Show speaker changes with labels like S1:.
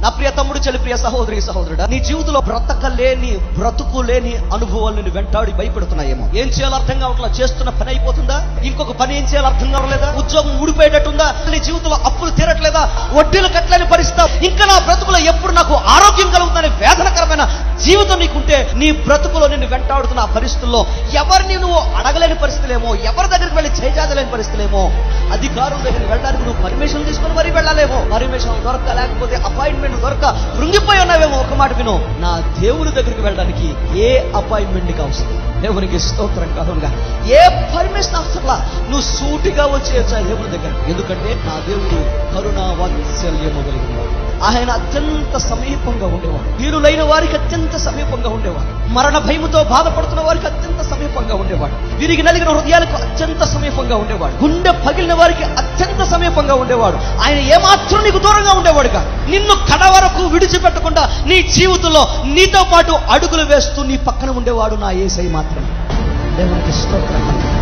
S1: నా ప్రియ తమ్ముడు చెల్లి ప్రియ సహోదరి సహోదరుడా నీ జీవితంలో బ్రతకలేని బ్రతుకు లేని అనుభవాలు నేను వెంటాడి భయపెడుతున్నాయేమో ఏం చేయాలో అర్థం కావట్లా చేస్తున్న పని అయిపోతుందా ఇంకొక పని ఏం చేయాలో అర్థం కావట్లేదా ఉద్యోగం ఊడిపోయేటట్టుందా నీ జీవితంలో అప్పులు తీరట్లేదా వడ్డీలు కట్టలేని పరిస్థితి ఇంకా నా బ్రతుకులో ఎప్పుడు నాకు ఆరోగ్యం కలుగుతుందని వేదనకరమైన జీవితం నీకుంటే నీ బ్రతుకులో నిన్ను వెంటాడుతున్న ఆ పరిస్థితుల్లో ఎవరిని నువ్వు అడగలేని పరిస్థితులేమో ఎవరి దగ్గరికి వెళ్ళి చేజాదలేని పరిస్థితులేమో అధికారుల దగ్గరికి వెళ్ళడానికి నువ్వు పర్మిషన్ తీసుకుని మరీ వెళ్ళాలేమో పర్మిషన్ దొరక లేకపోతే అపాయింట్మెంట్ దొరక కృంగిపోయి ఉన్నావేమో ఒక మాట విను నా దేవుని దగ్గరికి వెళ్ళడానికి ఏ అపాయింట్మెంట్ అవసరం దేవునికి స్తోత్రం కాకుండా ఏ పర్మిషన్ అవసరంలా నువ్వు సూటిగా వచ్చేయచ్చు ఆ దేవుని దగ్గర ఎందుకంటే నా దేవుడు కరుణా వాత్సల్యము కలిగిన వాడు. ఆయన అత్యంత సమీపంగా ఉండేవాడు వీరులైన వారికి అత్యంత సమీపంగా ఉండేవాడు మరణ భయముతో బాధపడుతున్న వారికి అత్యంత సమీపంగా ఉండేవాడు వీరికి నలిగిన హృదయాలకు అత్యంత సమీపంగా ఉండేవాడు గుండె పగిలిన వారికి అత్యంత సమీపంగా ఉండేవాడు ఆయన ఏమాత్రం నీకు దూరంగా ఉండేవాడుగా నిన్ను కడ వరకు విడిచిపెట్టకుండా నీ జీవితంలో నీతో పాటు అడుగులు వేస్తూ నీ పక్కన ఉండేవాడు నా ఏసై మాత్రమే దేవునికి స్తోత్రం